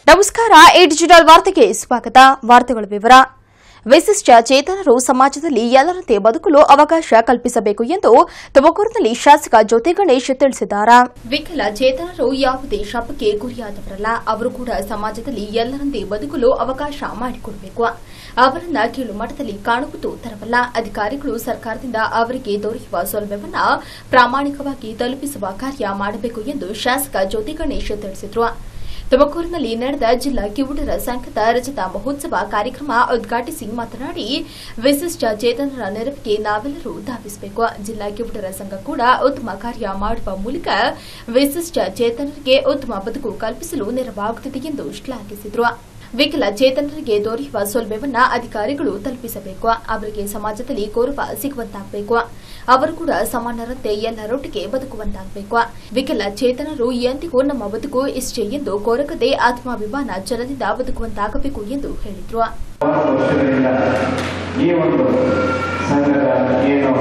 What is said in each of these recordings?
ನಮಸ್ಕಾರ A digital ವಾರ್ತೆಗೆ ಸ್ವಾಗತ ವಾರ್ತೆಗಳ ವಿವರ ವಿಶಿಷ್ಟ ಚೇತನರು ಸಮಾಜದಲ್ಲಿ ಎಲ್ಲರಂತೆ ಬದುಕಲು ಅವಕಾಶ ಕಲ್ಪಿಸಬೇಕು ಎಂದು ತುಮಕೂರಿನಲ್ಲಿ ಶಾಸಕ ಜ್ಯೋತಿ ಗಣೇಶ್ ತಿಳಿಸಿದ್ದಾರೆ ವಿಕಲ ಚೇತನರು ಯಾವುದೇ ಶಾಪಕ್ಕೆ ಗುರಿಯಾದವರಲ್ಲ ಅವರು ಕೂಡ ಸಮಾಜದಲ್ಲಿ ಎಲ್ಲರಂತೆ ಬದುಕಲು ಅವಕಾಶ ಮಾಡಿಕೊಡಬೇಕು ಅವರನ್ನ ಕೀಳು ಮಟ್ಟದಲ್ಲಿ ಕಾಣುವುದು ತರವಲ್ಲ ಅಧಿಕಾರಿಗಳು ಸರ್ಕಾರದಿಂದ ಅವರಿಗೆ ದೊರೆಯುವ ಸೌಲಭ್ಯವನ್ನ ಪ್ರಾಮಾಣಿಕವಾಗಿ ತಲುಪಿಸುವ ಕಾರ್ಯ ಮಾಡಬೇಕು ಎಂದು ಶಾಸಕ ಜ್ಯೋತಿ ಗಣೇಶ್ ತಿಳಿಸಿದರು ತುಮಕೂರಿನಲ್ಲಿ ನಡೆದ ಜಿಲ್ಲಾ ಕಿವುಡರ ಸಂಘದ ರಜತ ಮಹೋತ್ಸವ ಕಾರ್ಯಕ್ರಮ ಉದ್ಘಾಟಿಸಿ ಮಾತನಾಡಿ ವಿಶಿಷ್ಟ ಚೇತನರ ನೆರವಿಗೆ ನಾವೆಲ್ಲರೂ ಧಾವಿಸಬೇಕು ಜಿಲ್ಲಾ ಕಿವುಡರ ಸಂಘ ಕೂಡ ಉತ್ತಮ ಕಾರ್ಯ ಮಾಡುವ ಮೂಲಕ ವಿಶಿಷ್ಟ ಚೇತನರಿಗೆ ಉತ್ತಮ ಬದುಕು ಕಲ್ಪಿಸಲು ನೆರವಾಗುತ್ತಿದೆ ಎಂದು ಶ್ಲಾಘಿಸಿದರು ವಿಕಲ ಚೇತನರಿಗೆ ದೊರೆಯುವ ಸೌಲಭ್ಯವನ್ನ ಅಧಿಕಾರಿಗಳು ತಲುಪಿಸಬೇಕು ಅವರಿಗೆ ಸಮಾಜದಲ್ಲಿ ಗೌರವ ಸಿಗುವಂತಾಗಬೇಕು ಅವರು ಕೂಡ ಸಮಾನರಂತೆ ಎಲ್ಲರೊಟ್ಟಿಗೆ ಬದುಕುವಂತಾಗಬೇಕು ವಿಕಲ ಚೇತನರು ಎಂದಿಗೂ ನಮ್ಮ ಬದುಕು ಇಷ್ಟೇ ಎಂದು ಕೋರಕದೆ ಆತ್ಮಾಭಿಮಾನ ಛಲದಿಂದ ಬದುಕುವಂತಾಗಬೇಕು ಎಂದು ಹೇಳಿದರು ಹಲವಾರು ವರ್ಷಗಳಿಂದ ಈ ಒಂದು ಸಂಘದ ಏನು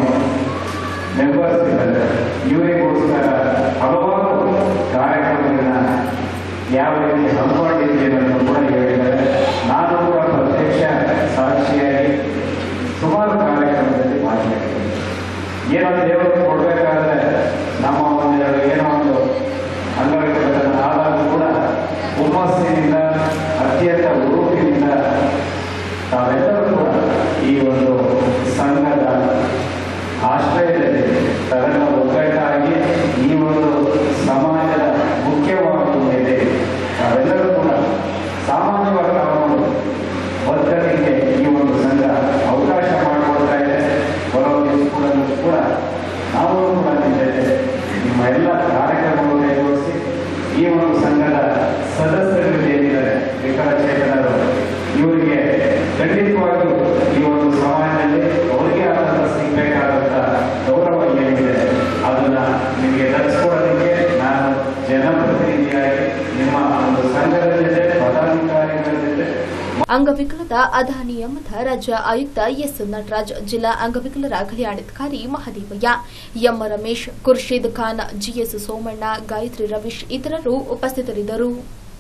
ಮೆಂಬರ್ಸ್ ಇದ್ದಾರೆ ಇವರಿಗೋಸ್ಕರ ಹಲವಾರು ಕಾರ್ಯಕ್ರಮಗಳನ್ನ ಯಾವ ರೀತಿ ಹಮ್ಮಿಕೊಂಡಿದ್ದೇವೆ ಅಂತ ಕೂಡ ಹೇಳಿದ್ದಾರೆ ನಾನು ಕೂಡ ಪ್ರತ್ಯಕ್ಷ ಸಾಕ್ಷಿಯಾಗಿ ಸುಮಾರು ಕಾರ್ಯಕ್ರಮದಲ್ಲಿ ಭಾಗಿಯಾಗಿದ್ದೇನೆ ಏನೋ ದೇವರು ಕೊಡಬೇಕಾದ್ರೆ ನಮ್ಮ ಒಂದು ಏನೋ ಒಂದು ಅಂಗವಿಕಲತನ ಆದಾಗ ಕೂಡ ಹುಮ್ಮಸ್ಸಿನಿಂದ ಅತ್ಯಂತ ಹುರುಪಿನಿಂದ ತಾವೆಲ್ಲರೂ ಕೂಡ ಈ ಒಂದು ಸಂಘದ ಆಶ್ರಯದಲ್ಲಿ ತನ್ನ ಒಗ್ಗಟ್ಟಾಗಿ ಈ ಒಂದು ಸಮಾಜದ ಮುಖ್ಯವಾದ ಮೇಲೆ ತಾವೆಲ್ಲರೂ ಕೂಡ ಸಾಮಾನ್ಯವಾಗಿ ತಗೊಂಡು ಬದುಕಲಿಕ್ಕೆ ಈ ಒಂದು ಸಂಘ ಅವಕಾಶ ಮಾಡಿಕೊಡ್ತಾ ಇದೆ ಬರೋದು ಕೂಡ ಕೂಡ ನಾವು ಕೂಡ ನಿಮ್ಮ ಜೊತೆ ನಿಮ್ಮ ಎಲ್ಲ ಕಾರ್ಯಕ್ರಮಗಳು ಕೈಗೂಡಿಸಿ ಈ ಒಂದು ಸಂಘದ ಸದಸ್ಯರು ಏನಿದ್ದಾರೆ ವಿಕಲಚೇತನರು ಇವರಿಗೆ ಖಂಡಿತವಾಗಿಯೂ ಈ ಒಂದು ಸಮಾಜದಲ್ಲಿ ಅವರಿಗೆ ಆದಂಥ ಸಿಗಬೇಕಾದಂಥ ಗೌರವ ಏನಿದೆ ಅದನ್ನ ನಿಮಗೆ ದರ್ಶಿಸ್ಕೊಡೋದಕ್ಕೆ ನಾನು ಜನಪ್ರತಿನಿಧಿಯಾಗಿ ನಿಮ್ಮ ಒಂದು ಸಂಘದ ಜೊತೆ ಪದಾಧಿಕಾರಿಗಳ ಜೊತೆ ಅಂಗವಿಕಲದ ಅಧಾ ನಿಯಮದ ರಾಜ್ಯ ಆಯುಕ್ತ ಎಸ್ ನಟರಾಜ್ ಜಿಲ್ಲಾ ಅಂಗವಿಕಲರ ಕಲ್ಯಾಣಾಧಿಕಾರಿ ಮಹದೇವಯ್ಯ ಎಂ ರಮೇಶ್ ಖುರ್ಷೀದ್ ಖಾನ್ ಜಿಎಸ್ ಸೋಮಣ್ಣ ಗಾಯತ್ರಿ ರವೀಶ್ ಇತರರು ಉಪಸ್ಥಿತರಿದ್ದರು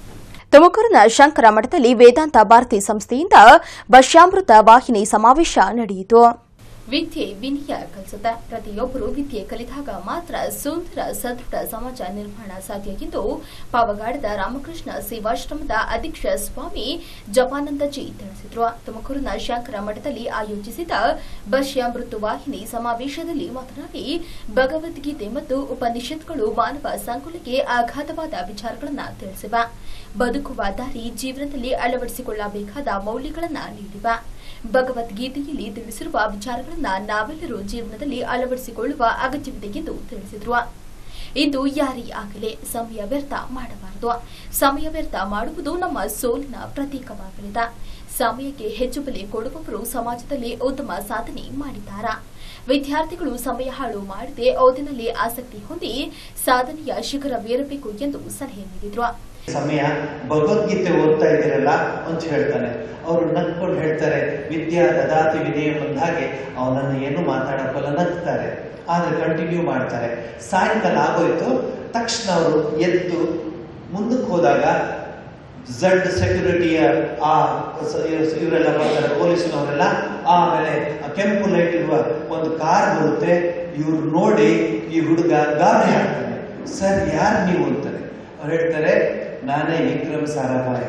ತುಮಕೂರಿನ ಶಂಕರ ಮಠದಲ್ಲಿ ವೇದಾಂತ ಭಾರತಿ ಸಂಸ್ಥೆಯಿಂದ ಭಕ್ಷ್ಯಾಮೃತ ವಾಹಿನಿ ಸಮಾವೇಶ ನಡೆಯಿತು ವಿದ್ಯೆ ವಿನಯ ಕಲಿಸುತ್ತೆ ಪ್ರತಿಯೊಬ್ಬರು ವಿದ್ಯೆ ಕಲಿತಾಗ ಮಾತ್ರ ಸುಂದರ ಸದೃಢ ಸಮಾಜ ನಿರ್ಮಾಣ ಸಾಧ್ಯ ಎಂದು ಪಾವಗಾಡದ ರಾಮಕೃಷ್ಣ ಸೇವಾಶ್ರಮದ ಅಧ್ಯಕ್ಷ ಸ್ವಾಮಿ ಜಪಾನಂದಜಿ ತಿಳಿಸಿದರು ತುಮಕೂರಿನ ಶಂಕರ ಮಠದಲ್ಲಿ ಆಯೋಜಿಸಿದ ಭಕ್ಷ್ಯಾಮೃತ ವಾಹಿನಿ ಸಮಾವೇಶದಲ್ಲಿ ಮಾತನಾಡಿ ಭಗವದ್ಗೀತೆ ಮತ್ತು ಉಪನಿಷತ್ಗಳು ಮಾನವ ಸಂಕುಲಕ್ಕೆ ಆಘಾತವಾದ ವಿಚಾರಗಳನ್ನು ತಿಳಿಸಿವೆ ಬದುಕುವ ದಾರಿ ಜೀವನದಲ್ಲಿ ಅಳವಡಿಸಿಕೊಳ್ಳಬೇಕಾದ ಮೌಲ್ಯಗಳನ್ನು ನೀಡಿವೆ ಭಗವದ್ಗೀತೆಯಲ್ಲಿ ತಿಳಿಸಿರುವ ವಿಚಾರಗಳನ್ನ ನಾವೆಲ್ಲರೂ ಜೀವನದಲ್ಲಿ ಅಳವಡಿಸಿಕೊಳ್ಳುವ ಅಗತ್ಯವಿದೆ ಎಂದು ತಿಳಿಸಿದರು ಇಂದು ಯಾರೇ ಆಗಲಿ ಸಮಯ ವ್ಯರ್ಥ ಮಾಡಬಾರದು ಸಮಯ ವ್ಯರ್ಥ ಮಾಡುವುದು ನಮ್ಮ ಸೋಲಿನ ಪ್ರತೀಕವಾಗಲಿದೆ ಸಮಯಕ್ಕೆ ಹೆಚ್ಚು ಬೆಲೆ ಕೊಡುವವರು ಸಮಾಜದಲ್ಲಿ ಉತ್ತಮ ಸಾಧನೆ ಮಾಡಿದ್ದಾರಾ ವಿದ್ಯಾರ್ಥಿಗಳು ಸಮಯ ಹಾಳು ಮಾಡದೆ ಓದಿನಲ್ಲಿ ಆಸಕ್ತಿ ಹೊಂದಿ ಸಾಧನೆಯ ಶಿಖರವೇರಬೇಕು ಎಂದು ಸಲಹೆ ನೀಡಿದರು ಸಮಯ ಭಗವದ್ಗೀತೆ ಓದ್ತಾ ಇದ್ದೀರಲ್ಲ ಅಂತ ಹೇಳ್ತಾನೆ ಅವರು ನಕ್ಕೊಂಡು ಹೇಳ್ತಾರೆ ವಿದ್ಯಾ ದದಾತಿ ವಿನಯ ಬಂದಾಗೆ ಅವನನ್ನು ಏನು ಮಾತಾಡಕ್ಕಲ್ಲ ನಗ್ತಾರೆ ಆದ್ರೆ ಕಂಟಿನ್ಯೂ ಮಾಡ್ತಾರೆ ಸಾಯಂಕಾಲ ಆಗೋಯ್ತು ತಕ್ಷಣ ಅವರು ಎದ್ದು ಮುಂದಕ್ಕೆ ಹೋದಾಗ ಝಡ್ ಸೆಕ್ಯೂರಿಟಿಯ ಆ ಸ- ಇವ್ರು- ಇವರೆಲ್ಲ ಬರ್ತಾರೆ ಪೊಲೀಸಿನವರೆಲ್ಲ ಆಮೇಲೆ ಆ ಕೆಂಪು ಲೈಟ್ ಇರುವ ಒಂದು ಕಾರ್ ಬರುತ್ತೆ ಇವ್ರು ನೋಡಿ ಈ ಹುಡುಗ ಗಾಬರಿ ಆಗ್ತಾನೆ ಸರ್ ಯಾರು ನೀವು ಅಂತಾರೆ ಅವ್ರು ಹೇಳ್ತಾರೆ ನಾನೇ Vikram Sarabhai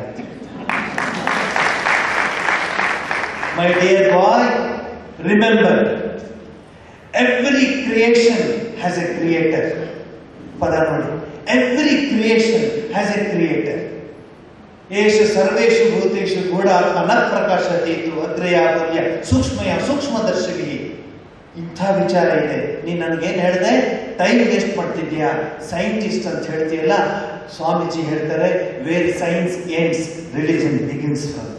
my dear boy remember every creation has a creator ಪದ ನೋಡಿ every creation has a creator ಏಷ ಸರ್ವೇಷು ಭೂತೇಷು ಗೂಢಾತ್ಮ ನ ಪ್ರಕಾಶತೆ ಇದು ಅಗ್ರಯಾವರ್ಯ ಸೂಕ್ಷ್ಮಯ ಸೂಕ್ಷ್ಮದರ್ಶಿಗೆ ಇಂಥ ವಿಚಾರ ಇದೆ ನೀನ್ ನನಗೇನ್ ಹೇಳ್ದೆ ಟೈಮ್ ವೇಸ್ಟ್ ಮಾಡ್ತಿದ್ಯಾ ಸೈಂಟಿಸ್ಟ್ ಅಂತ ಹೇಳ್ತೀಯಲ್ಲ ಸ್ವಾಮೀಜಿ ಹೇಳ್ತಾರೆ where science ends religion begins from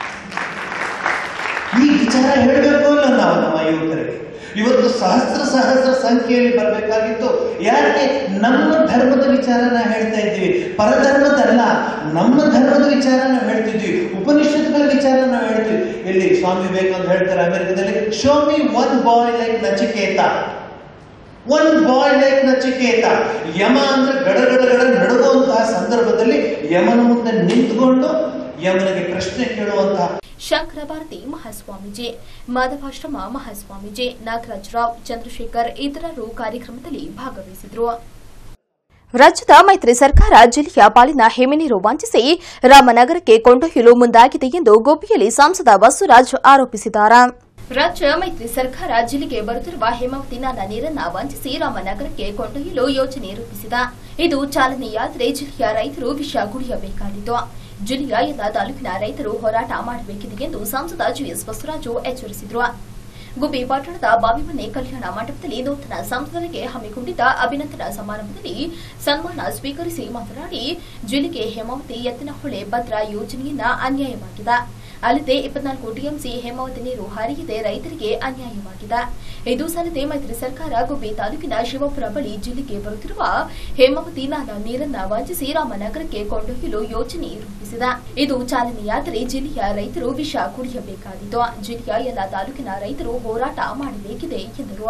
ಈ ವಿಚಾರ ಹೇಳಬೇಕು ಅಲ್ಲ ನಾವು ನಮ್ಮ ಯುವಕರಿಗೆ ಇವತ್ತು ಸಹಸ್ರ ಸಹಸ್ರ ಸಂಖ್ಯೆಯಲ್ಲಿ ಬರಬೇಕಾಗಿತ್ತು ಯಾಕೆ ನಮ್ಮ ಧರ್ಮದ ವಿಚಾರನ ಹೇಳ್ತಾ ಇದ್ದೀವಿ ಪರಧರ್ಮದಲ್ಲ ನಮ್ಮ ಧರ್ಮದ ವಿಚಾರನ ಹೇಳ್ತಿದ್ವಿ ಉಪನಿಷತ್ಗಳ ವಿಚಾರ ನಾವು ಹೇಳ್ತೀವಿ ಇಲ್ಲಿ ಸ್ವಾಮಿ ವಿವೇಕಾನಂದ ಹೇಳ್ತಾರೆ ಅಮೆರಿಕದಲ್ಲಿ show me one boy like Nachiketa one boy like Nachiketa Yama ಅಂದ್ರೆ ಗಡಗಡಗಡ ನಡುಗುವಂತಹ ಸಂದರ್ಭದಲ್ಲಿ ಯಮನ ಮುಂದೆ ನಿಂತ್ಕೊಂಡು ಯಮನಿಗೆ ಪ್ರಶ್ನೆ ಕೇಳುವಂತಹ ಶಂಕರ ಭಾರತಿ ಮಹಾಸ್ವಾಮೀಜಿ ಮಾಧವಾಶ್ರಮ ಮಹಾಸ್ವಾಮೀಜಿ ನಾಗರಾಜ್ ರಾವ್ ಚಂದ್ರಶೇಖರ್ ಇತರರು ಕಾರ್ಯಕ್ರಮದಲ್ಲಿ ಭಾಗವಹಿಸಿದರು ರಾಜ್ಯದ ಮೈತ್ರಿ ಸರ್ಕಾರ ಜಿಲ್ಲೆಯ ಪಾಲಿನ ಹಿಮನೀರು ವಂಚಿಸಿ ರಾಮನಗರಕ್ಕೆ ಕೊಂಡೊಯ್ಯಲು ಮುಂದಾಗಿದೆ ಎಂದು ಗುಬ್ಬಿಯಲ್ಲಿ ಸಂಸದ ಬಸವರಾಜ್ ಆರೋಪಿಸಿದ್ದಾರೆ ರಾಜ್ಯ ಮೈತ್ರಿ ಸರ್ಕಾರ ಜಿಲ್ಲೆಗೆ ಬರುತ್ತಿರುವ ಹೇಮಾವತಿ ನಾಲಾ ನೀರನ್ನ ವಂಚಿಸಿ ರಾಮನಗರಕ್ಕೆ ಕೊಂಡೊಯ್ಯಲು ಯೋಜನೆ ರೂಪಿಸಿದ ಇದು ಚಾಲನೆಯಾದರೆ ಜಿಲ್ಲೆಯ ರೈತರು ವಿಷ ಕುಡಿಯಬೇಕಾಗಿತ್ತು ಜಿಲ್ಲೆಯ ಎಲ್ಲ ತಾಲೂಕಿನ ರೈತರು ಹೋರಾಟ ಮಾಡಬೇಕಿದೆ ಎಂದು ಸಂಸದ ಜಿಎಸ್ ಬಸವರಾಜು ಎಚ್ಚರಿಸಿದರು ಗುಬ್ಬಿ ಪಟ್ಟಣದ ಬಾವಿಮನೆ ಕಲ್ಯಾಣ ಮಂಟಪದಲ್ಲಿ ನೂತನ ಸಂಸದರಿಗೆ ಹಮ್ಮಿಕೊಂಡಿದ್ದ ಅಭಿನಂದನಾ ಸಮಾರಂಭದಲ್ಲಿ ಸನ್ಮಾನ ಸ್ವೀಕರಿಸಿ ಮಾತನಾಡಿ ಜಿಲ್ಲೆಗೆ ಹೇಮಾವತಿ ಎತ್ತಿನಹೊಳೆ ಭದ್ರಾ ಯೋಜನೆಯಿಂದ ಅನ್ಯಾಯವಾಗಿದೆ ಅಲ್ಲದೆ ಇಪ್ಪತ್ನಾಲ್ಕು ಟಿಎಂಸಿ ಹೇಮಾವತಿ ನೀರು ಹರಿಯದೆ ರೈತರಿಗೆ ಅನ್ಯಾಯವಾಗಿದೆ ಇದು ಸಲ್ಲದೆ ಮೈತ್ರಿ ಸರ್ಕಾರ ಗುಬ್ಬಿ ತಾಲೂಕಿನ ಶಿವಪುರ ಬಳಿ ಜಿಲ್ಲೆಗೆ ಬರುತ್ತಿರುವ ಹೇಮಾವತಿ ನಾಲಾ ನೀರನ್ನ ವಂಚಿಸಿ ರಾಮನಗರಕ್ಕೆ ಕೊಂಡೊಯ್ಯಲು ಯೋಜನೆ ರೂಪಿಸಿದೆ ಇದು ಚಾಲನೆಯಾದರೆ ಜಿಲ್ಲೆಯ ರೈತರು ವಿಷ ಕುಡಿಯಬೇಕಾಗಿತ್ತು ಜಿಲ್ಲೆಯ ಎಲ್ಲ ತಾಲೂಕಿನ ರೈತರು ಹೋರಾಟ ಮಾಡಬೇಕಿದೆ ಎಂದರು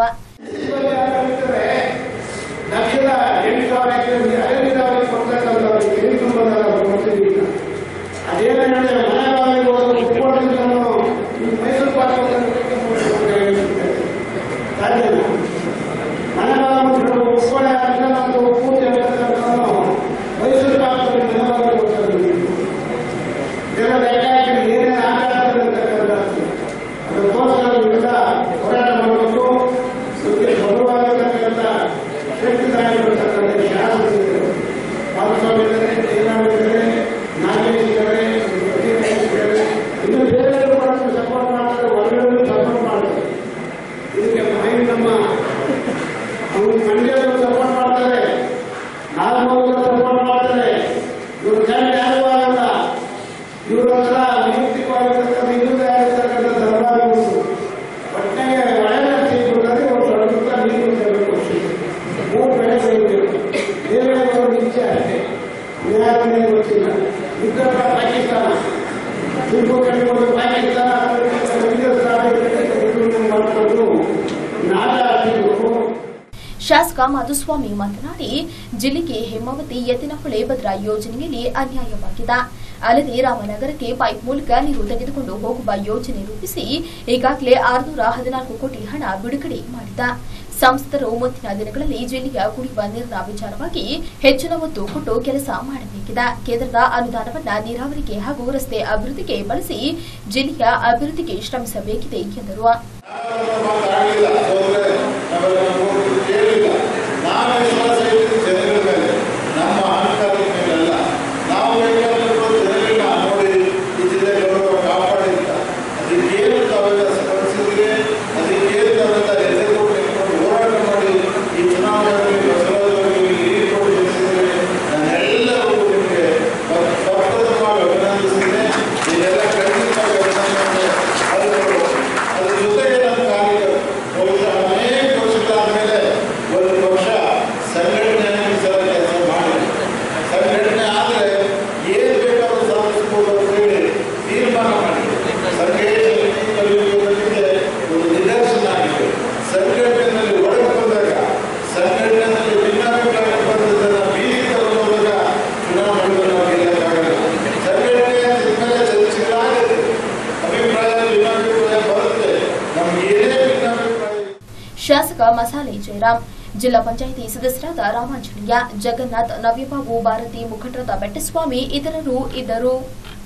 ಲಕ್ಷದ ಎಂಟು ಸಾವಿರ ಎಕರೆ ಅದೇ ನೀರಾವರಿ ಕೊಡ್ತಕ್ಕಂಥವ್ರಿಗೆ ಎಲ್ಲಿ ತುಂಬಲ್ಲ ಕೊಡ್ತೀವಿ ಈಗ ಅದೇನು ಹೇಳಿದ್ರೆ ಮನೆ ಬಾವಿಗೆ ಹೋದ್ರೆ ಉಪ್ಪಿಟ್ಟು ನಾನು ಈ ಮೈಸೂರು ಪಾಕ್ ಸಾಧ್ಯ ಇಲ್ಲ ಮನೆ ಬಾವಿ ಉಪ್ಪಿಗೆ ಆಗಿಲ್ಲ ನಮ್ದು ಪೂರ್ತಿ ಆಗಿರ್ತಕ್ಕಂಥವ್ನು ಮೈಸೂರು ಪಾಕ್ ಮನೆ ಬಾವಿಗೆ ಹೋಗ್ತಾರೆ ಇದೆಲ್ಲ ಲೆಕ್ಕ ಹಾಕಿ ಏನೇನು ಆಟ ಆಡ್ತಾರೆ ಅಂತಕ್ಕಂಥದ್ದು ಅದಕ್ಕೋಸ್ಕರ ಇವೆಲ್ಲ ಹೋರಾಟ ಮಾಡಬೇಕು ಇದಕ್ಕೆ ಬದಲಾಗಿರ್ತಕ್ಕಂಥ ಶಕ್ತಿದಾಯಕರ್ತಕ್ಕಂಥ ಶಾಸಕರು ಪಾಲಸ್ವಾಮಿ ಇದ್ದಾರೆ ಜಯರಾಮಿದ್ದಾರೆ ನಾಗೇಶ್ ಇದ್ದಾರೆ ಇದ್ದಾರೆ ಇನ್ನು ಬೇರೆಯವರು ಕೂಡ ಸಪೋರ್ಟ್ ಮಾಡ್ತಾರೆ ಹೊರಗಡೆ ಸಪೋರ್ಟ್ ಮಾಡ್ತಾರೆ ಇದಕ್ಕೆ ಮೈ ನಮ್ಮ ಅವರು ಮಂಡ್ಯದವರು ಸಪೋರ್ಟ್ ಮಾಡ್ತಾರೆ ನಾಲ್ಕು ಸಪೋರ್ಟ್ ಮಾಡ್ತಾರೆ ಇವರು ಜನ ಯಾರು ಆಗಲ್ಲ ಇವರೊಂಥರ ವೈಯಕ್ತಿಕವಾಗಿರ್ತಕ್ಕಂಥ ಇನ್ನೊಂದೇ ಆಗಿರ್ತಕ್ಕಂಥ ಧರ್ಮಾಭಿಗಳು ಒಟ್ಟಿಗೆ ಒಳ್ಳೆಯ ಸಿಗ್ಬಿಡ್ತಾರೆ ಇವರು ಸ್ವಲ್ಪ ನೀರು ತರಬೇಕು ಅಷ್ಟೇ ಮೂರು ಬೆಳೆ ಬೆಳಿಬೇಕು ದೇವೇಗೌಡರ ಇಚ್ಛೆ ಅಷ್ಟೇ ನ್ಯಾಯವೇ ಗೊತ್ತಿಲ್ಲ ಉತ್ತರ ಪಾಕಿಸ್ತಾನ ತುರ್ಪು ಕಂಡುಕೊಂಡು ಪಾಕಿಸ್ತಾನ ವಿದೇಶ ಮಾಡಿಕೊಂಡು ನಾಡ ಹಾಕಿದ್ರು ಶಾಸಕ ಮಾಧುಸ್ವಾಮಿ ಮಾತನಾಡಿ ಜಿಲ್ಲೆಗೆ ಹೇಮಾವತಿ ಎತ್ತಿನಹೊಳೆ ಭದ್ರಾ ಯೋಜನೆಯಲ್ಲಿ ಅನ್ಯಾಯವಾಗಿದೆ ಅಲ್ಲದೆ ರಾಮನಗರಕ್ಕೆ ಪೈಪ್ ಮೂಲಕ ನೀರು ತೆಗೆದುಕೊಂಡು ಹೋಗುವ ಯೋಜನೆ ರೂಪಿಸಿ ಈಗಾಗಲೇ ಆರುನೂರ ಹದಿನಾಲ್ಕು ಕೋಟಿ ಹಣ ಬಿಡುಗಡೆ ಮಾಡಿದ ಸಂಸದರು ಮುಂದಿನ ದಿನಗಳಲ್ಲಿ ಜಿಲ್ಲೆಯ ಕುಡಿಯುವ ನೀರಿನ ವಿಚಾರವಾಗಿ ಹೆಚ್ಚಿನ ಒತ್ತು ಕೊಟ್ಟು ಕೆಲಸ ಮಾಡಬೇಕಿದೆ ಕೇಂದ್ರದ ಅನುದಾನವನ್ನ ನೀರಾವರಿಗೆ ಹಾಗೂ ರಸ್ತೆ ಅಭಿವೃದ್ಧಿಗೆ ಬಳಸಿ ಜಿಲ್ಲೆಯ ಅಭಿವೃದ್ಧಿಗೆ ಶ್ರಮಿಸಬೇಕಿದೆ ಎಂದರು ಮಾತಾಡಲಿಲ್ಲ ಹೋದ್ರೆ ನಾವೆಲ್ಲ ಹೋಗಿ ಕೇಳಿಲ್ಲ ನಾವೇ ವಿಶ್ವಾಸ ಇಟ್ಟಿದ್ದು ಜನಗಳ ಮೇಲೆ ನಮ್ಮ ಅಹಂಕಾರದ ಮೇಲೆಲ್ಲ ನಾವು ಬೇಕಾದಷ್ಟು ಜನಗಳನ್ನ ನೋಡಿ ಈ ಜಿಲ್ಲೆ ಗೌರವ ಕಾಪಾಡಿಲ್ಲ ಅದಕ್ಕೇನು ತಾವೆಲ್ಲ ಸ್ಪಂದಿಸಿದ್ರೆ ಅದಕ್ಕೇನು ತಾವೆಲ್ಲ ಎದುರು ನಿಂತ್ಕೊಂಡು ಹೋರಾಟ ಮಾಡಿ ಈ ಚುನಾವಣೆಯಲ್ಲಿ ಬಸವರಾಜರಿಗೆ ನೀರು ಕೊಟ್ಟು ಗೆಲ್ಲಿಸಿದ್ರೆ ನಾನೆಲ್ಲರಿಗೂ ನಿಮಗೆ ಸ್ವಾಗತವಾಗಿ ಅಭಿನಂದಿಸಿದ್ದೇನೆ ಇದೆಲ್ಲ ಖಂಡಿತವಾಗಿ ಅಭಿನಂದನೆ ಅದು ಅದ್ರ ಜೊತೆಗೆ ನಮ್ಮ ಕಾರ್ಯ ಬಹುಶಃ ಅನೇಕ ವರ್ಷಗಳಾದ್ಮೇಲೆ ಒಂದು ಪಕ್ಷ ಸಂಘಟನೆಯಾಗಿ ಸಹ ಕೆಲಸ ಮಾಡಿದೆ ಸಂಘಟನೆ ಆದರೆ ಏನು ಬೇಕಾದ್ರೂ ಸಾಧಿಸಬಹುದು ಅಂತ ಹೇಳಿ ತೀರ್ಮಾನ ಮಾಡಿದೆ ಸಂಘಟನೆಯಲ್ಲಿ ಒಂದು ನಿದರ್ಶನ ಆಗಿದೆ ಸಂಘಟನೆಯಲ್ಲಿ ಒಳಗೆ ಬಂದಾಗ ಸಂಘಟನೆಯಲ್ಲಿ ಭಿನ್ನಾಭಿಪ್ರಾಯ ಬಂದದನ್ನ ಬೀದಿ ತಗೊಂಡೋದಾಗ ಚುನಾವಣೆಗಳು ನಾವು ಗೆಲ್ಲಕ್ಕಾಗಲ್ಲ ಸಂಘಟನೆಯ ಮೇಲೆ ಚರ್ಚೆಗಳಾಗಿದೆ ಅಭಿಪ್ರಾಯ ಭಿನ್ನಾಭಿಪ್ರಾಯ ಬರುತ್ತೆ ನಮ್ಗೆ ಏನೇ ಭಿನ್ನಾಭಿಪ್ರಾಯ ಶಾಸಕ ಮಸಾಲೆ ಜಯರಾಮ್ ಜಿಲ್ಲಾ ಪಂಚಾಯಿತಿ ಸದಸ್ಯರಾದ ರಾಮಾಂಜನೇಯ ಜಗನ್ನಾಥ್ ನವ್ಯಬಾಬು ಭಾರತಿ ಮುಖಂಡರಾದ ಬೆಟ್ಟಸ್ವಾಮಿ ಇತರರು ಇದ್ದರು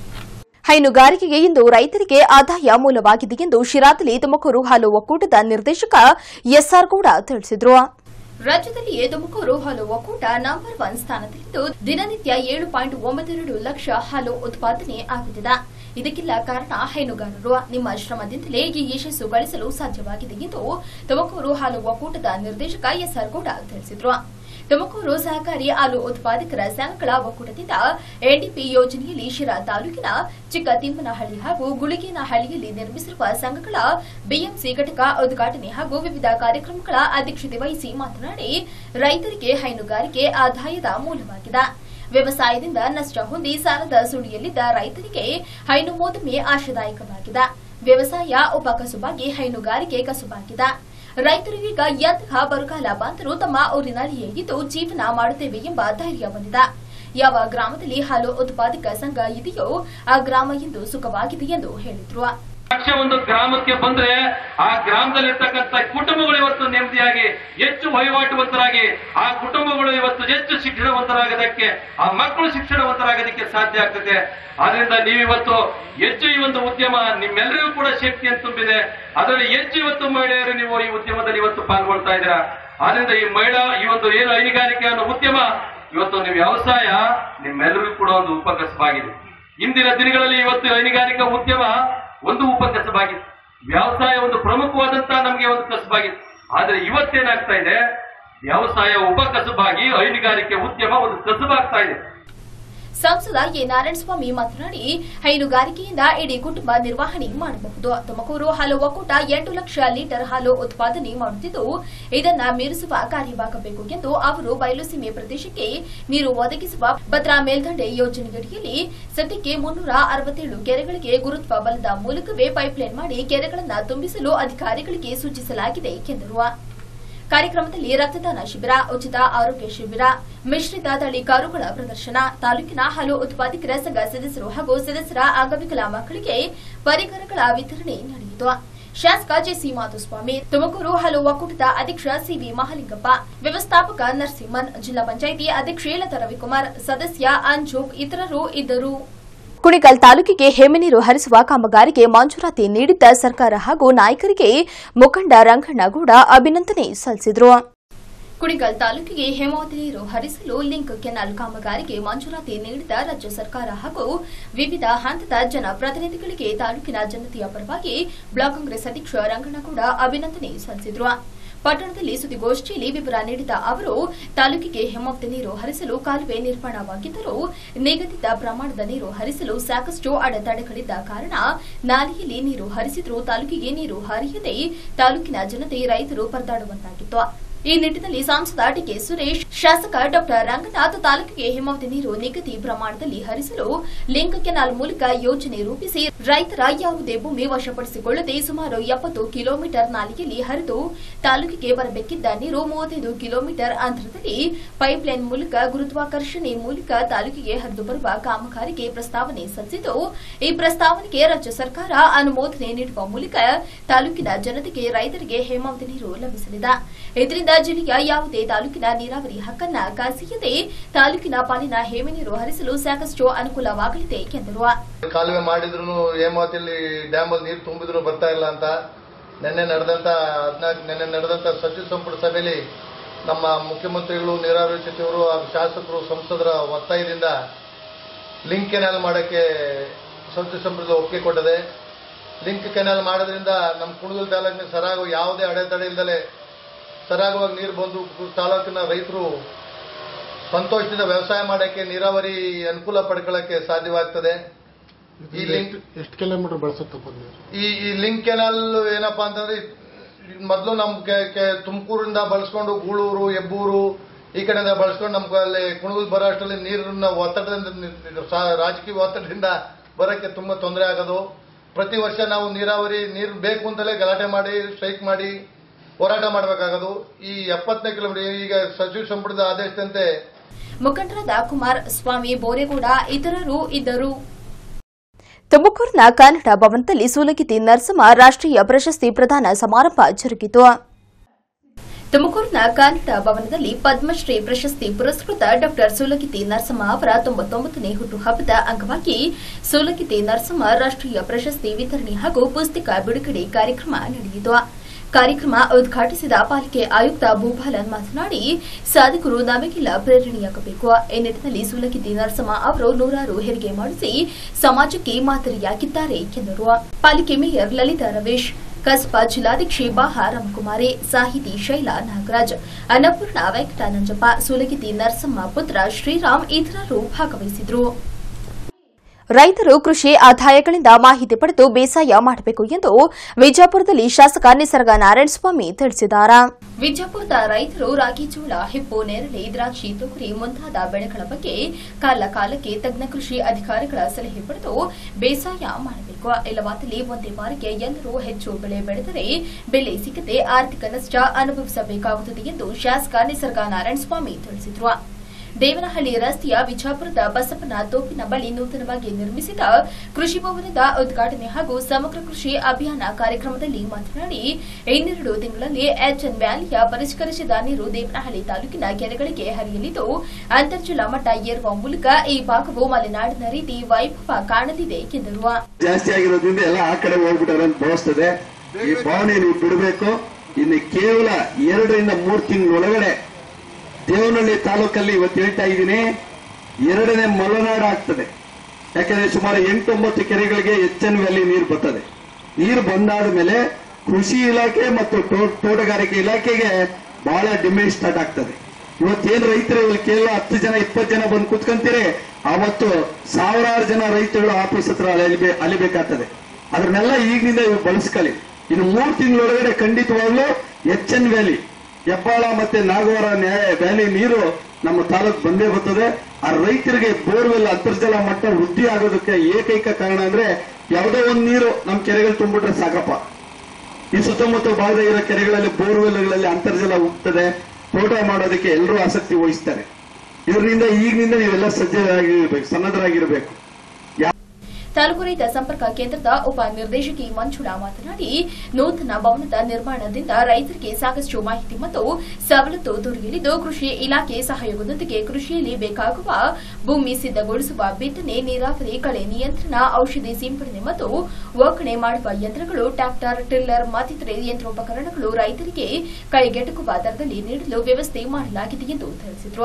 ಹೈನುಗಾರಿಕೆಗೆ ಇಂದು ರೈತರಿಗೆ ಆದಾಯ ಮೂಲವಾಗಿದೆ ಎಂದು ಶಿರಾದಲ್ಲಿ ತುಮಕೂರು ಹಾಲು ಒಕ್ಕೂಟದ ನಿರ್ದೇಶಕ ಎಸ್ಆರ್ ಗೌಡ ತಿಳಿಸಿದರು ರಾಜ್ಯದಲ್ಲಿಯೇ ತುಮಕೂರು ಹಾಲು ಒಕ್ಕೂಟ ನಂಬರ್ ಒನ್ ಸ್ಥಾನದಲ್ಲಿದ್ದು ದಿನನಿತ್ಯ ಏಳು ಪಾಯಿಂಟ್ ಒಂಬತ್ತೆರಡು ಲಕ್ಷ ಹಾಲು ಉತ್ಪಾದನೆ ಆಗುತ್ತಿದೆ ಇದಕ್ಕೆಲ್ಲ ಕಾರಣ ಹೈನುಗಾರರು ನಿಮ್ಮ ಶ್ರಮದಿಂದಲೇ ಈ ಯಶಸ್ಸು ಗಳಿಸಲು ಸಾಧ್ಯವಾಗಿದೆ ಎಂದು ತುಮಕೂರು ಹಾಲು ಒಕ್ಕೂಟದ ನಿರ್ದೇಶಕ ಎಸ್ಆರ್ ಗೌಡ ತಿಳಿಸಿದರು ತುಮಕೂರು ಸಹಕಾರಿ ಹಾಲು ಉತ್ಪಾದಕರ ಸಂಘಗಳ ಒಕ್ಕೂಟದಿಂದ ಎನ್ಡಿಪಿ ಯೋಜನೆಯಲ್ಲಿ ಶಿರಾ ತಾಲೂಕಿನ ಚಿಕ್ಕ ತಿಮ್ಮನಹಳ್ಳಿ ಹಾಗೂ ಗುಳಿಗೇನಹಳ್ಳಿಯಲ್ಲಿ ನಿರ್ಮಿಸಿರುವ ಸಂಘಗಳ ಬಿಎಂಸಿ ಘಟಕ ಉದ್ಘಾಟನೆ ಹಾಗೂ ವಿವಿಧ ಕಾರ್ಯಕ್ರಮಗಳ ಅಧ್ಯಕ್ಷತೆ ವಹಿಸಿ ಮಾತನಾಡಿ ರೈತರಿಗೆ ಹೈನುಗಾರಿಕೆ ಆದಾಯದ ಮೂಲವಾಗಿದೆ ವ್ಯವಸಾಯದಿಂದ ನಷ್ಟ ಹೊಂದಿ ಸಾಲದ ಸುಳಿಯಲ್ಲಿದ್ದ ರೈತರಿಗೆ ಹೈನು ಮೋದಮೆ ಆಶಾದಾಯಕವಾಗಿದೆ ವ್ಯವಸಾಯ ಉಪಕಸುಬಾಗಿ ಹೈನುಗಾರಿಕೆ ಕಸುಬಾಗಿದೆ ರೈತರಿಗೀಗ ಎಂತಹ ಬರಗಾಲ ಬಂದರೂ ತಮ್ಮ ಊರಿನಲ್ಲಿಯೇ ಇದ್ದು ಜೀವನ ಮಾಡುತ್ತೇವೆ ಎಂಬ ಧೈರ್ಯ ಬಂದಿದೆ ಯಾವ ಗ್ರಾಮದಲ್ಲಿ ಹಾಲು ಉತ್ಪಾದಕ ಸಂಘ ಇದೆಯೋ ಆ ಗ್ರಾಮ ಇಂದು ಸುಖವಾಗಿದೆ ಎಂದು ಹೇಳಿದ್ರು ಪಕ್ಷ ಒಂದು ಗ್ರಾಮಕ್ಕೆ ಬಂದ್ರೆ ಆ ಗ್ರಾಮದಲ್ಲಿರ್ತಕ್ಕಂಥ ಕುಟುಂಬಗಳು ಇವತ್ತು ನೆಮ್ಮದಿಯಾಗಿ ಹೆಚ್ಚು ವಹಿವಾಟುವಂತರಾಗಿ ಆ ಕುಟುಂಬಗಳು ಇವತ್ತು ಹೆಚ್ಚು ಶಿಕ್ಷಣವಂತರಾಗೋದಕ್ಕೆ ಆ ಮಕ್ಕಳು ಶಿಕ್ಷಣವಂತರಾಗೋದಕ್ಕೆ ಸಾಧ್ಯ ಆಗ್ತದೆ ಆದ್ರಿಂದ ನೀವಿವತ್ತು ಹೆಚ್ಚು ಈ ಒಂದು ಉದ್ಯಮ ನಿಮ್ಮೆಲ್ಲರಿಗೂ ಕೂಡ ಶಕ್ತಿಯನ್ನು ತುಂಬಿದೆ ಅದರಲ್ಲಿ ಹೆಚ್ಚು ಇವತ್ತು ಮಹಿಳೆಯರು ನೀವು ಈ ಉದ್ಯಮದಲ್ಲಿ ಇವತ್ತು ಪಾಲ್ಗೊಳ್ತಾ ಇದ್ದೀರಾ ಆದ್ರಿಂದ ಈ ಮಹಿಳಾ ಈ ಒಂದು ಏನು ಹೈನುಗಾರಿಕೆ ಅನ್ನೋ ಉದ್ಯಮ ಇವತ್ತು ನೀವು ವ್ಯವಸಾಯ ನಿಮ್ಮೆಲ್ಲರಿಗೂ ಕೂಡ ಒಂದು ಉಪಕಸಬಾಗಿದೆ ಇಂದಿನ ದಿನಗಳಲ್ಲಿ ಇವತ್ತು ಹೈನುಗಾರಿಕಾ ಉದ್ಯಮ ಒಂದು ಉಪಕಸಬಾಗಿತ್ತು ವ್ಯವಸಾಯ ಒಂದು ಪ್ರಮುಖವಾದಂತಹ ನಮಗೆ ಒಂದು ಕಸಬಾಗಿತ್ತು ಆದ್ರೆ ಇವತ್ತೇನಾಗ್ತಾ ಇದೆ ವ್ಯವಸಾಯ ಉಪಕಸಬಾಗಿ ಹೈನುಗಾರಿಕೆ ಉದ್ಯಮ ಒಂದು ಕಸಬಾಗ್ತಾ ಇದೆ ಸಂಸದ ಎ ನಾರಾಯಣಸ್ವಾಮಿ ಮಾತನಾಡಿ ಹೈನುಗಾರಿಕೆಯಿಂದ ಇಡೀ ಕುಟುಂಬ ನಿರ್ವಹಣೆ ಮಾಡಬಹುದು ತುಮಕೂರು ಹಾಲು ಒಕ್ಕೂಟ ಎಂಟು ಲಕ್ಷ ಲೀಟರ್ ಹಾಲು ಉತ್ಪಾದನೆ ಮಾಡುತ್ತಿದ್ದು ಇದನ್ನ ಮೀರಿಸುವ ಕಾರ್ಯವಾಗಬೇಕು ಎಂದು ಅವರು ಬಯಲುಸೀಮೆ ಪ್ರದೇಶಕ್ಕೆ ನೀರು ಒದಗಿಸುವ ಭದ್ರಾ ಮೇಲ್ದಂಡೆ ಯೋಜನೆಯಡಿಯಲ್ಲಿ ಸದ್ಯಕ್ಕೆ ಮುನ್ನೂರ ಅರವತ್ತೇಳು ಕೆರೆಗಳಿಗೆ ಗುರುತ್ವ ಬಲದ ಮೂಲಕವೇ ಪೈಪ್ಲೈನ್ ಮಾಡಿ ಕೆರೆಗಳನ್ನು ತುಂಬಿಸಲು ಅಧಿಕಾರಿಗಳಿಗೆ ಸೂಚಿಸಲಾಗಿದೆ ಎಂದರು ಕಾರ್ಯಕ್ರಮದಲ್ಲಿ ರಕ್ತದಾನ ಶಿಬಿರ ಉಚಿತ ಆರೋಗ್ಯ ಶಿಬಿರ ಮಿಶ್ರಿತ ತಳಿ ಕಾರುಗಳ ಪ್ರದರ್ಶನ ತಾಲೂಕಿನ ಹಲವು ಉತ್ಪಾದಕರ ಸಂಘ ಸದಸ್ಯರು ಹಾಗೂ ಸದಸ್ಯರ ಅಂಗವಿಕಲ ಮಕ್ಕಳಿಗೆ ಪರಿಕರಗಳ ವಿತರಣೆ ನಡೆಯಿತು ಶಾಸಕ ಜೆಸಿ ಮಾಧುಸ್ವಾಮಿ ತುಮಕೂರು ಹಲವು ಒಕ್ಕೂಟದ ಅಧ್ಯಕ್ಷ ಸಿವಿ ಮಹಾಲಿಂಗಪ್ಪ ವ್ಯವಸ್ಥಾಪಕ ನರಸಿಂಹನ್ ಜಿಲ್ಲಾ ಪಂಚಾಯಿತಿ ಅಧ್ಯಕ್ಷೆ ಲತಾ ರವಿಕುಮಾರ್ ಸದಸ್ಯ ಅಂಜೋಗ್ ಇತರರು ಇದ್ದರು ಕುಣಿಗಲ್ ತಾಲೂಕಿಗೆ ಹೇಮನೀರು ಹರಿಸುವ ಕಾಮಗಾರಿಗೆ ಮಂಜೂರಾತಿ ನೀಡಿದ್ದ ಸರ್ಕಾರ ಹಾಗೂ ನಾಯಕರಿಗೆ ಮುಖಂಡ ರಂಗಣ್ಣಗೌಡ ಅಭಿನಂದನೆ ಸಲ್ಲಿಸಿದರು ಕುಣಿಗಲ್ ತಾಲೂಕಿಗೆ ಹೇಮಾವತಿ ನೀರು ಹರಿಸಲು ಲಿಂಕ್ ಕೆನಾಲ್ ಕಾಮಗಾರಿಗೆ ಮಂಜೂರಾತಿ ನೀಡಿದ ರಾಜ್ಯ ಸರ್ಕಾರ ಹಾಗೂ ವಿವಿಧ ಹಂತದ ಜನಪ್ರತಿನಿಧಿಗಳಿಗೆ ತಾಲೂಕಿನ ಜನತೆಯ ಪರವಾಗಿ ಬ್ಲಾಕ್ ಕಾಂಗ್ರೆಸ್ ಅಧ್ಯಕ್ಷ ರಂಗಣ್ಣಗೌಡ ಅಭಿನಂದನೆ ಸಲ್ಲಿಸಿದರು ಪಟ್ಟಣದಲ್ಲಿ ಸುದ್ದಿಗೋಷ್ಠಿಯಲ್ಲಿ ವಿವರ ನೀಡಿದ ಅವರು ತಾಲೂಕಿಗೆ ಹೇಮಾವತಿ ನೀರು ಹರಿಸಲು ಕಾಲುವೆ ನಿರ್ಮಾಣವಾಗಿದ್ದರೂ ನಿಗದಿತ ಪ್ರಮಾಣದ ನೀರು ಹರಿಸಲು ಸಾಕಷ್ಟು ಅಡೆತಡೆಗಳಿದ್ದ ಕಾರಣ ನಾಲೆಯಲ್ಲಿ ನೀರು ಹರಿಸಿದರೂ ತಾಲೂಕಿಗೆ ನೀರು ಹರಿಯದೆ ತಾಲೂಕಿನ ಜನತೆ ರೈತರು ಪರದಾಡುವಂತಾಗಿತ್ತು ಈ ನಿಟ್ಟಿನಲ್ಲಿ ಸಂಸದ ಟಿಕೆ ಸುರೇಶ್ ಶಾಸಕ ಡಾಕ್ಟರ್ ರಂಗನಾಥ್ ತಾಲೂಕಿಗೆ ಹೇಮಾವತಿ ನೀರು ನಿಗದಿ ಪ್ರಮಾಣದಲ್ಲಿ ಹರಿಸಲು ಲಿಂಕ್ ಕೆನಾಲ್ ಮೂಲಕ ಯೋಜನೆ ರೂಪಿಸಿ ರೈತರ ಯಾವುದೇ ಭೂಮಿ ವಶಪಡಿಸಿಕೊಳ್ಳದೆ ಸುಮಾರು ಎಪ್ಪತ್ತು ಕಿಲೋಮೀಟರ್ ನಾಲೆಯಲ್ಲಿ ಹರಿದು ತಾಲೂಕಿಗೆ ಬರಬೇಕಿದ್ದ ನೀರು ಮೂವತ್ತೈದು ಕಿಲೋಮೀಟರ್ ಅಂತರದಲ್ಲಿ ಪೈಪ್ಲೈನ್ ಮೂಲಕ ಗುರುತ್ವಾಕರ್ಷಣೆ ಮೂಲಕ ತಾಲೂಕಿಗೆ ಹರಿದು ಬರುವ ಕಾಮಗಾರಿಗೆ ಪ್ರಸ್ತಾವನೆ ಸಲ್ಲಿಸಿದ್ದು ಈ ಪ್ರಸ್ತಾವನೆಗೆ ರಾಜ್ಯ ಸರ್ಕಾರ ಅನುಮೋದನೆ ನೀಡುವ ಮೂಲಕ ತಾಲೂಕಿನ ಜನತೆಗೆ ರೈತರಿಗೆ ಹೇಮಾವತಿ ನೀರು ಲಭಿಸಲಿದೆ ಇದರಿಂದ ಜಿಲ್ಲೆಯ ಯಾವುದೇ ತಾಲೂಕಿನ ನೀರಾವರಿ ಹಕ್ಕನ್ನ ಕಾಸಿಯದೆ ತಾಲೂಕಿನ ಪಾಲಿನ ಹೇಮೆ ನೀರು ಹರಿಸಲು ಸಾಕಷ್ಟು ಅನುಕೂಲವಾಗಲಿದೆ ಎಂದರು ಕಾಲುವೆ ಮಾಡಿದ್ರು ಹೇಮಾವತಿಯಲ್ಲಿ ಡ್ಯಾಮ್ ಅಲ್ಲಿ ನೀರು ತುಂಬಿದ್ರು ಬರ್ತಾ ಇಲ್ಲ ಅಂತ ನಿನ್ನೆ ನಡೆದಂತ ಹದಿನಾಲ್ಕು ನಿನ್ನೆ ನಡೆದಂತ ಸಚಿವ ಸಂಪುಟ ಸಭೆಯಲ್ಲಿ ನಮ್ಮ ಮುಖ್ಯಮಂತ್ರಿಗಳು ನೀರಾವರಿ ಸಚಿವರು ಹಾಗೂ ಶಾಸಕರು ಸಂಸದರ ಒತ್ತಾಯದಿಂದ ಲಿಂಕ್ ಕೆನಾಲ್ ಮಾಡಕ್ಕೆ ಸಚಿವ ಸಂಪುಟದ ಒಪ್ಪಿಗೆ ಕೊಟ್ಟಿದೆ ಲಿಂಕ್ ಕೆನಾಲ್ ಮಾಡೋದ್ರಿಂದ ನಮ್ಮ ಕುಣಗಲ್ ತಾಲೂಕಿನ ಸರಾಗು ಯಾವುದೇ ಅಡೆತಡೆ ಇಲ್ಲದೆ ಸರಾಗವಾಗಿ ನೀರು ಬಂದು ತಾಲೂಕಿನ ರೈತರು ಸಂತೋಷದಿಂದ ವ್ಯವಸಾಯ ಮಾಡಕ್ಕೆ ನೀರಾವರಿ ಅನುಕೂಲ ಪಡ್ಕೊಳ್ಳಕ್ಕೆ ಸಾಧ್ಯವಾಗ್ತದೆ ಈ ಲಿಂಕ್ ಎಷ್ಟು ಕಿಲೋಮೀಟರ್ ಬಳಸುತ್ತಪ್ಪ ನೀರು ಈ ಈ ಲಿಂಕ್ ಕೆನಾಲ್ ಏನಪ್ಪಾ ಅಂತಂದ್ರೆ ಮೊದಲು ನಮ್ ತುಮಕೂರಿಂದ ಬಳಸ್ಕೊಂಡು ಗೂಳೂರು ಹೆಬ್ಬೂರು ಈ ಕಡೆಯಿಂದ ಬಳಸ್ಕೊಂಡು ನಮ್ಗೆ ಅಲ್ಲಿ ಕುಣಗಲ್ ಬರೋ ಅಷ್ಟರಲ್ಲಿ ನೀರನ್ನ ಒತ್ತಡದಿಂದ ನಿ- ಸಾ- ರಾಜಕೀಯ ಒತ್ತಡದಿಂದ ಬರೋಕ್ಕೆ ತುಂಬಾ ತೊಂದರೆ ಆಗೋದು ಪ್ರತಿ ವರ್ಷ ನಾವು ನೀರಾವರಿ ನೀರು ಬೇಕು ಅಂತಲೇ ಗಲಾಟೆ ಮಾಡಿ ಸ್ಟ್ರೈಕ್ ಮಾಡಿ ಹೋರಾಟ ಮಾಡಬೇಕಾಗೋದು ಈ ಎಪ್ಪತ್ತನೇ ಕಿಲೋಮೀಟರ್ ಈಗ ಸಚಿವ ಸಂಪುಟದ ಆದೇಶದಂತೆ ಮುಖಂಡರಾದ ಕುಮಾರ್ ಸ್ವಾಮಿ ಬೋರೇಗೌಡ ಇತರರು ಇದ್ದರು ತುಮಕೂರಿನ ಕನ್ನಡ ಭವನದಲ್ಲಿ ಸೂಲಗಿತ್ತಿ ನರಸಮ್ಮ ರಾಷ್ಟ್ರೀಯ ಪ್ರಶಸ್ತಿ ಪ್ರದಾನ ಸಮಾರಂಭ ಜರುಗಿತು ತುಮಕೂರಿನ ಕನ್ನಡ ಭವನದಲ್ಲಿ ಪದ್ಮಶ್ರೀ ಪ್ರಶಸ್ತಿ ಪುರಸ್ಕೃತ ಡಾಕ್ಟರ್ ಸೂಲಗಿತ್ತಿ ನರಸಮ್ಮ ಅವರ ತೊಂಬತ್ತೊಂಬತ್ತನೇ ಹುಟ್ಟುಹಬ್ಬದ ಅಂಗವಾಗಿ ಸೂಲಗಿತ್ತಿ ನರಸಮ್ಮ ರಾಷ್ಟ್ರೀಯ ಪ್ರಶಸ್ತಿ ವಿತರಣೆ ಹಾಗೂ ಪುಸ್ತಕ ಬಿಡುಗಡೆ ಕಾರ್ಯಕ್ರಮ ನಡೆಯಿತು ಕಾರ್ಯಕ್ರಮ ಉದ್ಘಾಟಿಸಿದ ಪಾಲಿಕೆ ಆಯುಕ್ತ ಭೂಪಾಲನ್ ಮಾತನಾಡಿ ಸಾಧಕರು ನಮಗೆಲ್ಲ ಪ್ರೇರಣೆಯಾಗಬೇಕು ಈ ನಿಟ್ಟಿನಲ್ಲಿ ಸೂಲಗಿತ್ತಿ ನರಸಮ್ಮ ಅವರು ನೂರಾರು ಹೆರಿಗೆ ಮಾಡಿಸಿ ಸಮಾಜಕ್ಕೆ ಮಾದರಿಯಾಗಿದ್ದಾರೆ ಎಂದರು ಪಾಲಿಕೆ ಮೇಯರ್ ಲಲಿತಾ ರವೇಶ್ ಕಸ್ಬಾ ಜಿಲ್ಲಾಧ್ಯಕ್ಷೆ ಬಾಹ ರಾಮಕುಮಾರಿ ಸಾಹಿತಿ ಶೈಲಾ ನಾಗರಾಜ್ ಅನ್ನಪೂರ್ಣ ವೆಂಕಟಾನಂಜಪ್ಪ ಸೂಲಗಿತ್ತಿ ನರಸಮ್ಮ ಪುತ್ರ ಶ್ರೀರಾಮ್ ಇತರರು ಭಾಗವಹಿಸಿದ್ರು ರೈತರು ಕೃಷಿ ಆದಾಯಗಳಿಂದ ಮಾಹಿತಿ ಪಡೆದು ಬೇಸಾಯ ಮಾಡಬೇಕು ಎಂದು ವಿಜಯಪುರದಲ್ಲಿ ಶಾಸಕ ನಿಸರ್ಗ ನಾರಾಯಣಸ್ವಾಮಿ ತಿಳಿಸಿದ್ದಾರೆ ವಿಜಯಪುರದ ರೈತರು ರಾಗಿ ಜೋಳ ಹಿಪ್ಪು ನೇರಳೆ ದ್ರಾಕ್ಷಿ ತೊಗರಿ ಮುಂತಾದ ಬೆಳೆಗಳ ಬಗ್ಗೆ ಕಾಲ ಕಾಲಕ್ಕೆ ತಜ್ಞ ಕೃಷಿ ಅಧಿಕಾರಿಗಳ ಸಲಹೆ ಪಡೆದು ಬೇಸಾಯ ಮಾಡಬೇಕು ಇಲ್ಲವಾದಲ್ಲಿ ಒಂದೇ ಬಾರಿಗೆ ಎಲ್ಲರೂ ಹೆಚ್ಚು ಬೆಳೆ ಬೆಳೆದರೆ ಬೆಲೆ ಸಿಗದೆ ಆರ್ಥಿಕ ನಷ್ಟ ಅನುಭವಿಸಬೇಕಾಗುತ್ತದೆ ಎಂದು ಶಾಸಕ ನಿಸರ್ಗ ನಾರಾಯಣಸ್ವಾಮಿ ತಿಳಿಸಿದರು ದೇವನಹಳ್ಳಿ ರಸ್ತೆಯ ವಿಜಾಪುರದ ಬಸಪ್ಪನ ತೋಪಿನ ಬಳಿ ನೂತನವಾಗಿ ನಿರ್ಮಿಸಿದ ಕೃಷಿ ಭವನದ ಉದ್ಘಾಟನೆ ಹಾಗೂ ಸಮಗ್ರ ಕೃಷಿ ಅಭಿಯಾನ ಕಾರ್ಯಕ್ರಮದಲ್ಲಿ ಮಾತನಾಡಿ ಇನ್ನೆರಡು ತಿಂಗಳಲ್ಲಿ ಎಚ್ಎನ್ ವ್ಯಾಲಿಯ ಪರಿಷ್ಕರಿಸಿದ ನೀರು ದೇವನಹಳ್ಳಿ ತಾಲೂಕಿನ ಕೆರೆಗಳಿಗೆ ಹರಿಯಲಿದ್ದು ಅಂತರ್ಜಲ ಮಟ್ಟ ಏರುವ ಮೂಲಕ ಈ ಭಾಗವು ಮಲೆನಾಡಿನ ರೀತಿ ವೈಭವ ಕಾಣಲಿದೆ ಎಂದರು ಜಾಸ್ತಿ ಆಗಿರೋದ್ರಿಂದ ಎಲ್ಲ ಆ ಕಡೆ ಹೋಗ್ಬಿಟ್ಟಾರೆ ಅಂತ ಭಾವಿಸ್ತದೆ ಈ ಭಾವನೆ ನೀವು ಬಿಡಬೇಕು ಇನ್ನು ಕೇವಲ ಎರಡರಿಂದ ಮೂರು ತಿಂಗಳೊಳಗಡೆ ದೇವನಹಳ್ಳಿ ತಾಲೂಕಲ್ಲಿ ಇವತ್ತು ಹೇಳ್ತಾ ಇದ್ದೀನಿ ಎರಡನೇ ಮಲೆನಾಡು ಆಗ್ತದೆ ಯಾಕಂದ್ರೆ ಸುಮಾರು ಎಂಟೊಂಬತ್ತು ಕೆರೆಗಳಿಗೆ ಎಚ್ ಎನ್ ವ್ಯಾಲಿ ನೀರು ಬರ್ತದೆ ನೀರು ಬಂದಾದ ಮೇಲೆ ಕೃಷಿ ಇಲಾಖೆ ಮತ್ತು ತೋ- ತೋಟಗಾರಿಕೆ ಇಲಾಖೆಗೆ ಬಹಳ ಡಿಮ್ಯಾಂಡ್ ಸ್ಟಾರ್ಟ್ ಆಗ್ತದೆ ಇವತ್ತೇನು ರೈತರು ಇಲ್ಲಿ ಕೇವಲ ಹತ್ತು ಜನ ಇಪ್ಪತ್ತು ಜನ ಬಂದು ಕೂತ್ಕೊಂತೀರಿ ಅವತ್ತು ಸಾವಿರಾರು ಜನ ರೈತರುಗಳು ಆಫೀಸ್ ಹತ್ರ ಅಲಿಬೇ ಅಲಿಬೇಕಾಗ್ತದೆ ಅದನ್ನೆಲ್ಲ ಈಗಿನಿಂದ ಇವ್ರು ಬಳಸ್ಕೊಳ್ಳಿ ಇನ್ನು ಮೂರು ತಿಂಗಳೊಳಗಡೆ ಖಂಡಿತವಾಗ್ಲೂ ಎಚ್ ಎನ್ ವ್ಯಾಲಿ ಹೆಬ್ಬಾಳ ಮತ್ತೆ ನಾಗವಾರ ನ್ಯಾಯ ವ್ಯಾಲಿ ನೀರು ನಮ್ಮ ತಾಲೂಕು ಬಂದೇ ಬರ್ತದೆ ಆ ರೈತರಿಗೆ ಬೋರ್ವೆಲ್ ಅಂತರ್ಜಲ ಮಟ್ಟ ವೃದ್ಧಿ ಆಗೋದಕ್ಕೆ ಏಕೈಕ ಕಾರಣ ಅಂದ್ರೆ ಯಾವುದೋ ಒಂದು ನೀರು ನಮ್ಮ ಕೆರೆಗಳು ತುಂಬಿಟ್ರೆ ಸಾಕಪ್ಪ ಈ ಸುತ್ತಮುತ್ತ ಭಾಗದ ಇರೋ ಕೆರೆಗಳಲ್ಲಿ ಬೋರ್ವೆಲ್ಗಳಲ್ಲಿ ಅಂತರ್ಜಲ ಹೋಗ್ತದೆ ತೋಟ ಮಾಡೋದಕ್ಕೆ ಎಲ್ಲರೂ ಆಸಕ್ತಿ ವಹಿಸ್ತಾರೆ ಇದರಿಂದ ಈಗಿನಿಂದ ನೀವೆಲ್ಲ ಸಜ್ಜರಾಗಿರ್ಬೇಕು ಸನ್ನದ್ಧರಾಗಿರ್ಬೇಕು ತಾಲೂಕು ರೈತ ಸಂಪರ್ಕ ಕೇಂದ್ರದ ಉಪ ನಿರ್ದೇಶಕಿ ಮಂಜುಳಾ ಮಾತನಾಡಿ ನೂತನ ಭವನದ ನಿರ್ಮಾಣದಿಂದ ರೈತರಿಗೆ ಸಾಕಷ್ಟು ಮಾಹಿತಿ ಮತ್ತು ಸವಲತ್ತು ದೊರೆಯಲಿದ್ದು ಕೃಷಿ ಇಲಾಖೆ ಸಹಯೋಗದೊಂದಿಗೆ ಕೃಷಿಯಲ್ಲಿ ಬೇಕಾಗುವ ಭೂಮಿ ಸಿದ್ದಗೊಳಿಸುವ ಬಿತ್ತನೆ ನೀರಾವರಿ ಕಳೆ ನಿಯಂತ್ರಣ ಔಷಧಿ ಸಿಂಪಡಣೆ ಮತ್ತು ಒಕ್ಕಣೆ ಮಾಡುವ ಯಂತ್ರಗಳು ಟ್ರಾಕ್ಟರ್ ಟಿಲ್ಲರ್ ಮತ್ತಿತರೆ ಯಂತ್ರೋಪಕರಣಗಳು ರೈತರಿಗೆ ಕೈಗೆಟುಕುವ ದರದಲ್ಲಿ ನೀಡಲು ವ್ಯವಸ್ಥೆ ಮಾಡಲಾಗಿದೆ ಎಂದು ತಿಳಿಸಿದರು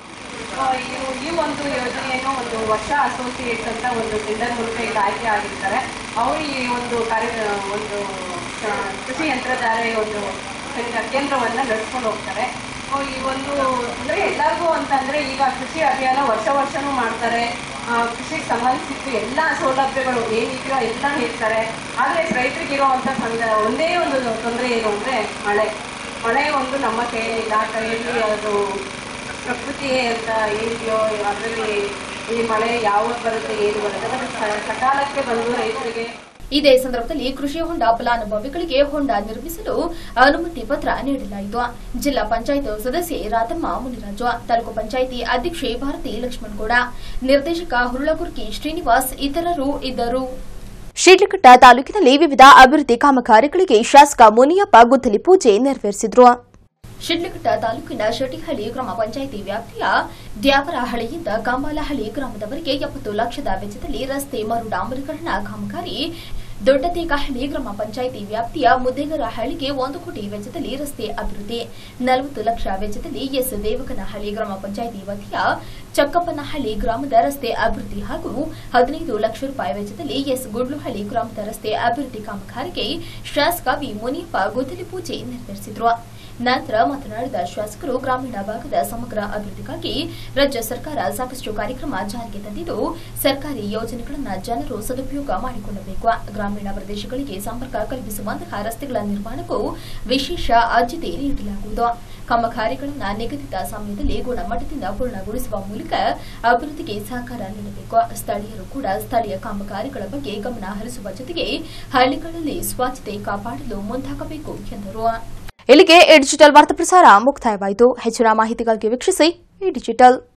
ಆ, ಇವು ಈ ಒಂದು ಯೋಜನೆಯನ್ನು ಒಂದು ವರ್ಷ ಅಸೋಸಿಯೇಟ್ಸ್ ಅಂತ ಒಂದು ಟೆಂಡರ್ ಮೂಲಕ ಈಗ ಆಯ್ಕೆ ಆಗಿರ್ತಾರೆ ಅವರು ಈ ಒಂದು ಕಾರ್ಯ ಒಂದು ಆ, ಕೃಷಿ ಯಂತ್ರಧಾರೆ ಒಂದು ಕೇಂದ್ರ- ಕೇಂದ್ರವನ್ನ ನಡೆಸ್ಕೊಂಡು ಹೋಗ್ತಾರೆ ಆ, ಈ ಒಂದು ಅಂದ್ರೆ ಎಲ್ಲರಿಗೂ ಅಂತಂದ್ರೆ ಈಗ ಕೃಷಿ ಅಭಿಯಾನ ವರ್ಷ ವರ್ಷನೂ ಮಾಡ್ತಾರೆ ಆ, ಕೃಷಿಗೆ ಸಂಬಂಧಿಸಿದ ಎಲ್ಲ ಸೌಲಭ್ಯಗಳು ಏನಿದೆಯೋ ಎಲ್ಲ ನೀಡ್ತಾರೆ ಆದರೆ ರೈತರಿಗೆ ಇರುವಂತ ಸಂದ ಒಂದೇ ಒಂದು ತೊಂದರೆ ಏನು ಅಂದ್ರೆ ಮಳೆ ಮಳೆ ಒಂದು ನಮ್ಮ ಕೈಯಲ್ಲಿಲ್ಲ ಕೈಯಲ್ಲಿ ಅದು ಪ್ರಕೃತಿ ಅಂತ ಏನಿದೆಯೋ ಅದರಲ್ಲಿ ಈ ಮಳೆ ಯಾವಾಗ ಬರುತ್ತೆ ಏನು ಬರುತ್ತೆ ಅದು ಸ- ಸಕಾಲಕ್ಕೆ ಬಂದು ರೈತರಿಗೆ ಇದೇ ಸಂದರ್ಭದಲ್ಲಿ ಕೃಷಿ ಹೊಂಡ ಫಲಾನುಭವಿಗಳಿಗೆ ಹೊಂಡ ನಿರ್ಮಿಸಲು ಅನುಮತಿ ಪತ್ರ ನೀಡಲಾಯಿತು ಜಿಲ್ಲಾ ಪಂಚಾಯತ್ ಸದಸ್ಯೆ ರಾಧಮ್ಮ ಮುನಿರಾಜು ತಾಲೂಕು ಪಂಚಾಯಿತಿ ಅಧ್ಯಕ್ಷೆ ಭಾರತಿ ಲಕ್ಷ್ಮಣಗೌಡ ನಿರ್ದೇಶಕ ಹುರುಳಗುರ್ಕಿ ಶ್ರೀನಿವಾಸ್ ಇತರರು ಇದ್ದರು ಶಿಡ್ಲಘಟ್ಟ ತಾಲೂಕಿನಲ್ಲಿ ವಿವಿಧ ಅಭಿವೃದ್ಧಿ ಕಾಮಗಾರಿಗಳಿಗೆ ಶಾಸಕ ಮುನಿಯಪ್ಪ ಗುದ್ದಲಿ ಪೂಜೆ ನೆರವೇರಿಸಿದರು ಶಿಡ್ಲಘಟ್ಟ ತಾಲೂಕಿನ ಶೆಟ್ಟಿಹಳ್ಳಿ ಗ್ರಾಮ ಪಂಚಾಯಿತಿ ವ್ಯಾಪ್ತಿಯ ದ್ಯಾವರಹಳ್ಳಿಯಿಂದ ಕಂಬಾಲಹಳ್ಳಿ ಗ್ರಾಮದವರೆಗೆ ಎಪ್ಪತ್ತು ಲಕ್ಷದ ವೆಚ್ಚದಲ್ಲಿ ರಸ್ತೆ ಮರು ಡಾಂಬರೀಕರಣ ಕಾಮಗಾರಿ ದೊಡ್ಡತೇಕಹಳ್ಳಿ ಗ್ರಾಮ ಪಂಚಾಯಿತಿ ವ್ಯಾಪ್ತಿಯ ಮುದ್ದೇಗರಹಳ್ಳಿಗೆ ಒಂದು ಕೋಟಿ ವೆಚ್ಚದಲ್ಲಿ ರಸ್ತೆ ಅಭಿವೃದ್ಧಿ ನಲವತ್ತು ಲಕ್ಷ ವೆಚ್ಚದಲ್ಲಿ ಎಸ್ ದೇವಕನಹಳ್ಳಿ ಗ್ರಾಮ ಪಂಚಾಯಿತಿ ವತಿಯ ಚಕ್ಕಪ್ಪನಹಳ್ಳಿ ಗ್ರಾಮದ ರಸ್ತೆ ಅಭಿವೃದ್ಧಿ ಹಾಗೂ ಹದಿನೈದು ಲಕ್ಷ ರೂಪಾಯಿ ವೆಚ್ಚದಲ್ಲಿ ಎಸ್ ಗುಡ್ಲುಹಳ್ಳಿ ಗ್ರಾಮದ ರಸ್ತೆ ಅಭಿವೃದ್ಧಿ ಕಾಮಗಾರಿಗೆ ಶಾಸಕ ವಿ ಮುನಿಯಪ್ಪ ಗುದ್ದಲಿ ಪೂಜೆ ನೆರವೇರಿಸಿದರು ನಂತರ ಮಾತನಾಡಿದ ಶಾಸಕರು ಗ್ರಾಮೀಣ ಭಾಗದ ಸಮಗ್ರ ಅಭಿವೃದ್ಧಿಗಾಗಿ ರಾಜ್ಯ ಸರ್ಕಾರ ಸಾಕಷ್ಟು ಕಾರ್ಯಕ್ರಮ ಜಾರಿಗೆ ತಂದಿದ್ದು ಸರ್ಕಾರಿ ಯೋಜನೆಗಳನ್ನು ಜನರು ಸದುಪಯೋಗ ಮಾಡಿಕೊಳ್ಳಬೇಕು ಗ್ರಾಮೀಣ ಪ್ರದೇಶಗಳಿಗೆ ಸಂಪರ್ಕ ಕಲ್ಪಿಸುವಂತಹ ರಸ್ತೆಗಳ ನಿರ್ಮಾಣಕ್ಕೂ ವಿಶೇಷ ಆದ್ಯತೆ ನೀಡಲಾಗುವುದು ಕಾಮಗಾರಿಗಳನ್ನು ನಿಗದಿತ ಸಮಯದಲ್ಲಿ ಗುಣಮಟ್ಟದಿಂದ ಪೂರ್ಣಗೊಳಿಸುವ ಮೂಲಕ ಅಭಿವೃದ್ಧಿಗೆ ಸಹಕಾರ ನೀಡಬೇಕು ಸ್ಥಳೀಯರು ಕೂಡ ಸ್ಥಳೀಯ ಕಾಮಗಾರಿಗಳ ಬಗ್ಗೆ ಗಮನ ಹರಿಸುವ ಜೊತೆಗೆ ಹಳ್ಳಿಗಳಲ್ಲಿ ಸ್ವಚ್ಛತೆ ಕಾಪಾಡಲು ಮುಂದಾಗಬೇಕು ಎಂದರು ಇಲ್ಲಿಗೆ ಈ ಡಿಜಿಟಲ್ ವಾರ್ತಾ ಪ್ರಸಾರ ಮುಕ್ತಾಯವಾಯಿತು ಹೆಚ್ಚಿನ ಮಾಹಿತಿಗಾಗಿ ವೀಕ್ಷಿಸಿ ಈ ಡಿಜಿಟಲ್